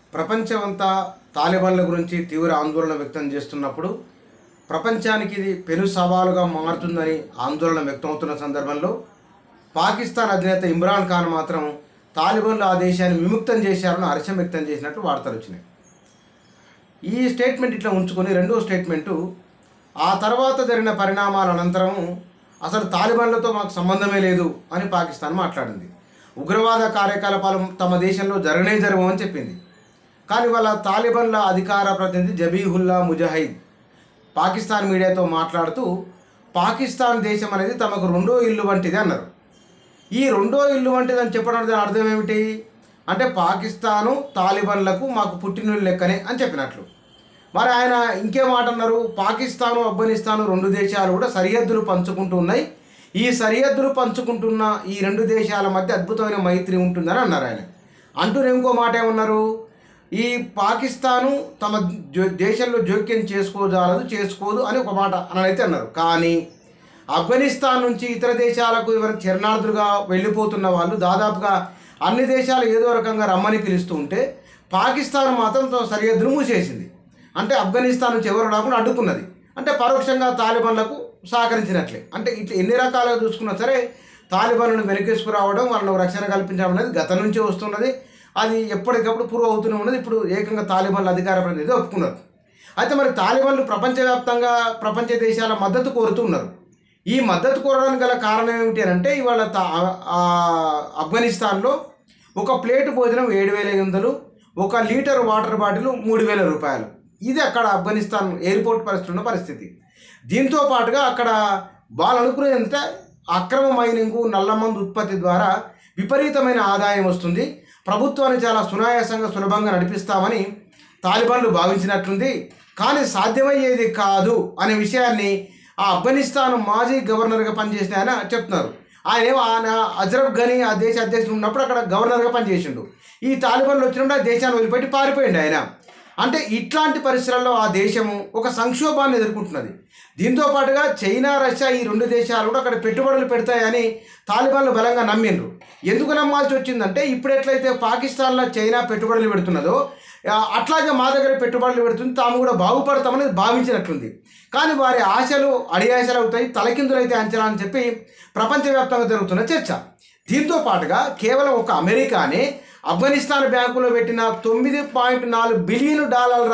ప్రపంచమంతా తాలిబాన్ల గురించి తీవ్ర ఆందోళన వ్యక్తం చేస్తున్నప్పుడు ప్రపంచానికి ఇది పెను సవాలుగా మారుతుందని ఆందోళన వ్యక్తమవుతున్న సందర్భంలో పాకిస్తాన్ అధినేత ఇమ్రాన్ ఖాన్ మాత్రం తాలిబాన్లు ఆ దేశాన్ని విముక్తం చేశారని హర్షం వ్యక్తం చేసినట్టు వార్తలు వచ్చినాయి ఈ స్టేట్మెంట్ ఇట్లా ఉంచుకొని రెండో స్టేట్మెంటు ఆ తర్వాత జరిగిన పరిణామాల అనంతరం అసలు తాలిబాన్లతో మాకు సంబంధమే లేదు అని పాకిస్తాన్ మాట్లాడింది ఉగ్రవాద కార్యకలాపాలు తమ దేశంలో జరగనే జరగవని చెప్పింది కానీ వాళ్ళ తాలిబాన్ల అధికార ప్రతినిధి జబీహుల్లా ముజాహిద్ పాకిస్తాన్ మీడియాతో మాట్లాడుతూ పాకిస్తాన్ దేశం అనేది తమకు రెండో ఇల్లు వంటిది అన్నారు ఈ రెండో ఇల్లు వంటిది అని చెప్పడం దాని అర్థం ఏమిటి అంటే పాకిస్తాను తాలిబాన్లకు మాకు పుట్టినోళ్ళు లెక్కనే అని చెప్పినట్లు మరి ఆయన ఇంకే మాట అన్నారు పాకిస్తాను ఆఫ్ఘనిస్తాను రెండు దేశాలు కూడా సరిహద్దులు పంచుకుంటూ ఉన్నాయి ఈ సరిహద్దులు పంచుకుంటున్న ఈ రెండు దేశాల మధ్య అద్భుతమైన మైత్రి ఉంటుందని అన్నారు ఆయన అంటూ ఇంకో మాట ఏమన్నారు ఈ పాకిస్తాను తమ జో- దేశంలో జోక్యం చేసుకోజాలదు చేసుకోదు అని ఒక మాట అని అయితే అన్నారు కానీ ఆఫ్ఘనిస్తాన్ నుంచి ఇతర దేశాలకు ఎవరైనా శరణార్థులుగా వెళ్ళిపోతున్న వాళ్ళు దాదాపుగా అన్ని దేశాలు ఏదో రకంగా రమ్మని పిలుస్తూ ఉంటే పాకిస్తాన్ మాత్రం తమ సరిహద్దును మూసేసింది అంటే ఆఫ్ఘనిస్తాన్ నుంచి ఎవరు రాకుండా అడ్డుకున్నది అంటే పరోక్షంగా తాలిబాన్లకు సహకరించినట్లే అంటే ఇట్లా ఎన్ని రకాలుగా చూసుకున్నా సరే తాలిబాన్లను వెనకేసుకురావడం వాళ్ళకు రక్షణ కల్పించడం అనేది గతం నుంచి వస్తున్నది అది ఎప్పటికప్పుడు ప్రూవ్ అవుతూనే ఉన్నది ఇప్పుడు ఏకంగా తాలిబాన్ల అధికార ప్రతినిధి ఒప్పుకున్నారు అయితే మరి తాలిబాన్లు ప్రపంచవ్యాప్తంగా ప్రపంచ దేశాల మద్దతు కోరుతూ ఉన్నారు ఈ మద్దతు కోరడానికి గల కారణం ఏమిటి అని అంటే ఇవాళ తా ఆ ఆఫ్ఘనిస్తాన్లో ఒక ప్లేటు భోజనం ఏడు వేల ఐదు వందలు ఒక లీటర్ వాటర్ బాటిల్ మూడు వేల రూపాయలు ఇది అక్కడ ఆఫ్ఘనిస్తాన్ ఎయిర్పోర్ట్ పరిస్థితి ఉన్న పరిస్థితి దీంతో పాటుగా అక్కడ వాళ్ళు అనుకునేది ఏంటంటే అక్రమ మైనింగ్ నల్లమందు ఉత్పత్తి ద్వారా విపరీతమైన ఆదాయం వస్తుంది ప్రభుత్వాన్ని చాలా సునాయాసంగా సులభంగా నడిపిస్తామని తాలిబాన్లు భావించినట్లుంది కానీ సాధ్యమయ్యేది కాదు అనే విషయాన్ని ఆ ఆఫ్ఘనిస్తాన్ మాజీ గవర్నర్గా పనిచేసిన ఆయన చెప్తున్నారు ఆయన ఏమో ఆయన అజరఫ్ ఘనీ ఆ దేశ అధ్యక్షుడు ఉన్నప్పుడు అక్కడ గవర్నర్గా పనిచేసిండు ఈ తాలిబాన్లు వచ్చినప్పుడు ఆ దేశాన్ని వదిలిపెట్టి పారిపోయిండు ఆయన అంటే ఇట్లాంటి పరిస్థితుల్లో ఆ దేశము ఒక సంక్షోభాన్ని ఎదుర్కొంటున్నది దీంతో పాటుగా చైనా రష్యా ఈ రెండు దేశాలు కూడా అక్కడ పెట్టుబడులు పెడతాయని తాలిబాన్లు బలంగా నమ్మిండ్రు ఎందుకు నమ్మాల్సి వచ్చిందంటే ఇప్పుడు ఎట్లయితే పాకిస్తాన్లో చైనా పెట్టుబడులు పెడుతున్నదో ఆ, అట్లాగే మా దగ్గర పెట్టుబడులు పెడుతుంది తాము కూడా బాగుపడతామని భావించినట్లుంది కానీ వారి ఆశలు అడియాశలు అవుతాయి తలకిందులు అయితే అంచనా అని చెప్పి ప్రపంచవ్యాప్తంగా జరుగుతున్న చర్చ దీంతో పాటుగా కేవలం ఒక అమెరికానే ఆఫ్ఘనిస్తాన్ బ్యాంకులో పెట్టిన తొమ్మిది పాయింట్ నాలుగు బిలియన్ డాలర్ల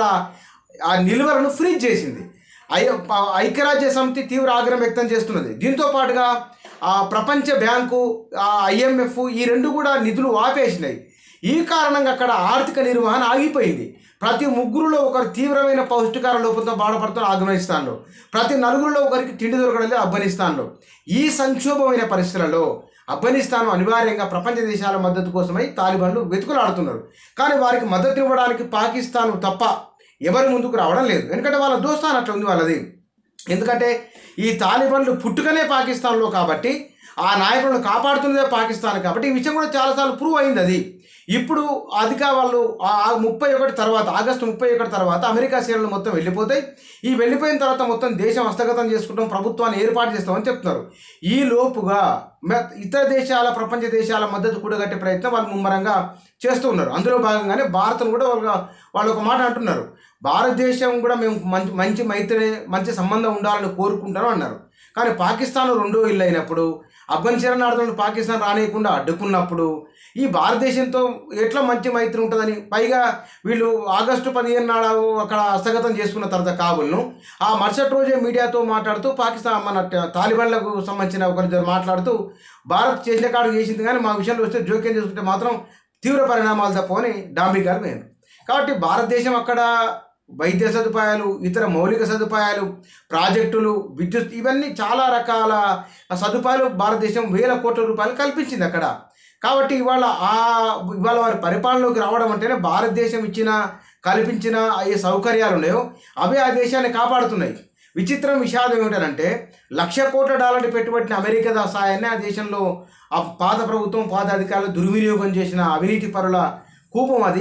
ఆ నిల్వలను ఫ్రీజ్ చేసింది ఐ ప- ఐక్యరాజ్య సమితి తీవ్ర ఆగ్రహం వ్యక్తం చేస్తున్నది దీంతో పాటుగా ఆ ప్రపంచ బ్యాంకు ఆ ఐఎంఎఫ్ ఈ రెండు కూడా నిధులు ఆపేసినాయి ఈ కారణంగా అక్కడ ఆర్థిక నిర్వహణ ఆగిపోయింది ప్రతి ముగ్గురులో ఒకరు తీవ్రమైన పౌష్టికార లోపంతో బాధపడుతున్న ఆఫ్ఘనిస్తాన్లో ప్రతి నలుగురిలో ఒకరికి తిండి దొరకడం లేదు ఆఫ్ఘనిస్తాన్లో ఈ సంక్షోభమైన పరిస్థితులలో ఆఫ్ఘనిస్తాన్ అనివార్యంగా ప్రపంచ దేశాల మద్దతు కోసమై తాలిబాన్లు వెతుకులాడుతున్నారు కానీ వారికి మద్దతు ఇవ్వడానికి పాకిస్తాన్ తప్ప ఎవరు ముందుకు రావడం లేదు ఎందుకంటే వాళ్ళ దోస్తాన్ అట్లా ఉంది వాళ్ళది ఎందుకంటే ఈ తాలిబాన్లు పుట్టుకనే పాకిస్తాన్లో కాబట్టి ఆ నాయకులను కాపాడుతున్నదే పాకిస్తాన్ కాబట్టి ఈ విషయం కూడా చాలాసార్లు ప్రూవ్ అయింది అది ఇప్పుడు అధిక వాళ్ళు ఆ ముప్పై ఒకటి తర్వాత ఆగస్టు ముప్పై ఒకటి తర్వాత అమెరికా సేనలు మొత్తం వెళ్ళిపోతాయి ఈ వెళ్ళిపోయిన తర్వాత మొత్తం దేశం హస్తగతం చేసుకుంటాం ప్రభుత్వాన్ని ఏర్పాటు చేస్తామని చెప్తున్నారు ఈ లోపుగా మె- ఇతర దేశాల ప్రపంచ దేశాల మద్దతు కూడగట్టే ప్రయత్నం వాళ్ళు ముమ్మరంగా చేస్తూ ఉన్నారు అందులో భాగంగానే భారత్ను కూడా వాళ్ళు వాళ్ళు ఒక మాట అంటున్నారు భారతదేశం కూడా మేము మంచి మంచి మైత్రి మంచి సంబంధం ఉండాలని కోరుకుంటాను అన్నారు కానీ పాకిస్తాన్ రెండో ఇల్లు అయినప్పుడు అఫ్ఘన్ శరణార్థులను పాకిస్తాన్ రానియకుండా అడ్డుకున్నప్పుడు ఈ భారతదేశంతో ఎట్లా మంచి మైత్రి ఉంటుందని పైగా వీళ్ళు ఆగస్టు పదిహేను నాడు అక్కడ హస్తగతం చేసుకున్న తర్వాత కాబుల్ను ఆ మరుసటి రోజే మీడియాతో మాట్లాడుతూ పాకిస్తాన్ మన ట- తాలిబాన్లకు సంబంధించిన ఒకరిద్దరు మాట్లాడుతూ భారత్ చేసిన కాడు చేసింది కానీ మా విషయంలో వస్తే జోక్యం చేసుకుంటే మాత్రం తీవ్ర పరిణామాలు తప్పని డాంబికాలు పోయారు కాబట్టి భారతదేశం అక్కడ వైద్య సదుపాయాలు ఇతర మౌలిక సదుపాయాలు ప్రాజెక్టులు విద్యుత్ ఇవన్నీ చాలా రకాల సదుపాయాలు భారతదేశం వేల కోట్ల రూపాయలు కల్పించింది అక్కడ కాబట్టి ఇవాళ ఆ ఇవాళ వారి పరిపాలనలోకి రావడం అంటేనే భారతదేశం ఇచ్చిన కల్పించిన ఏ సౌకర్యాలు ఉన్నాయో అవే ఆ దేశాన్ని కాపాడుతున్నాయి విచిత్రం విషాదం ఏమిటంటే లక్ష కోట్ల డాలర్లు పెట్టుబడిన అమెరికా దా సాయాన్ని ఆ దేశంలో ఆ పాత ప్రభుత్వం పాత అధికారులు దుర్వినియోగం చేసిన అవినీతి పరుల కూపం అది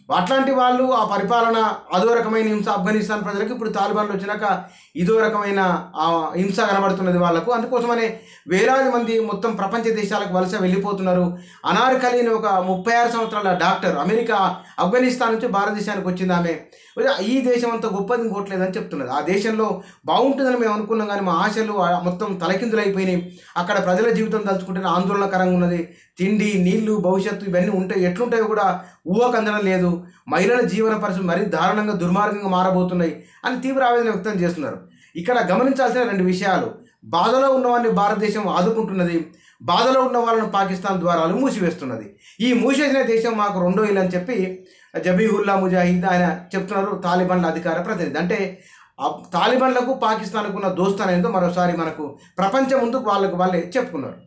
అట్లాంటి వాళ్ళు ఆ పరిపాలన అదో రకమైన హింస ఆఫ్ఘనిస్తాన్ ప్రజలకు ఇప్పుడు తాలిబాన్లు వచ్చినాక ఇదో రకమైన ఆ హింస కనబడుతున్నది వాళ్ళకు అందుకోసమనే వేలాది మంది మొత్తం ప్రపంచ దేశాలకు వలస వెళ్ళిపోతున్నారు అనార్కలి అని ఒక ముప్పై ఆరు సంవత్సరాల డాక్టర్ అమెరికా ఆఫ్ఘనిస్తాన్ నుంచి భారతదేశానికి వచ్చింది ఆమె ఈ దేశం అంతా గొప్పది ఇంకోట్లేదని చెప్తున్నది ఆ దేశంలో బాగుంటుందని మేము అనుకున్నాం కానీ మా ఆశలు ఆ మొత్తం తలకిందులైపోయినాయి అక్కడ ప్రజల జీవితం తలుచుకుంటే ఆందోళనకరంగా ఉన్నది తిండి నీళ్లు భవిష్యత్తు ఇవన్నీ ఉంటాయి ఎట్లుంటాయో కూడా ఊహకందడం లేదు మహిళల జీవన పరిస్థితి మరీ దారుణంగా దుర్మార్గంగా మారబోతున్నాయి అని తీవ్ర ఆవేదన వ్యక్తం చేస్తున్నారు ఇక్కడ గమనించాల్సిన రెండు విషయాలు బాధలో ఉన్న వారిని భారతదేశం ఆదుకుంటున్నది బాధలో ఉన్న వాళ్ళను పాకిస్తాన్ ద్వారాలు మూసివేస్తున్నది ఈ మూసేసిన దేశం మాకు రెండో ఇల్లు అని చెప్పి జబీహుల్లా ముజాహిద్ ఆయన చెప్తున్నారు తాలిబాన్ల అధికార ప్రతినిధి అంటే ఆ తాలిబాన్లకు పాకిస్తాన్కు ఉన్న దోస్తాన్ ఏందో మరోసారి మనకు ప్రపంచం ముందుకు వాళ్ళకు వాళ్ళే చెప్పుకున్నారు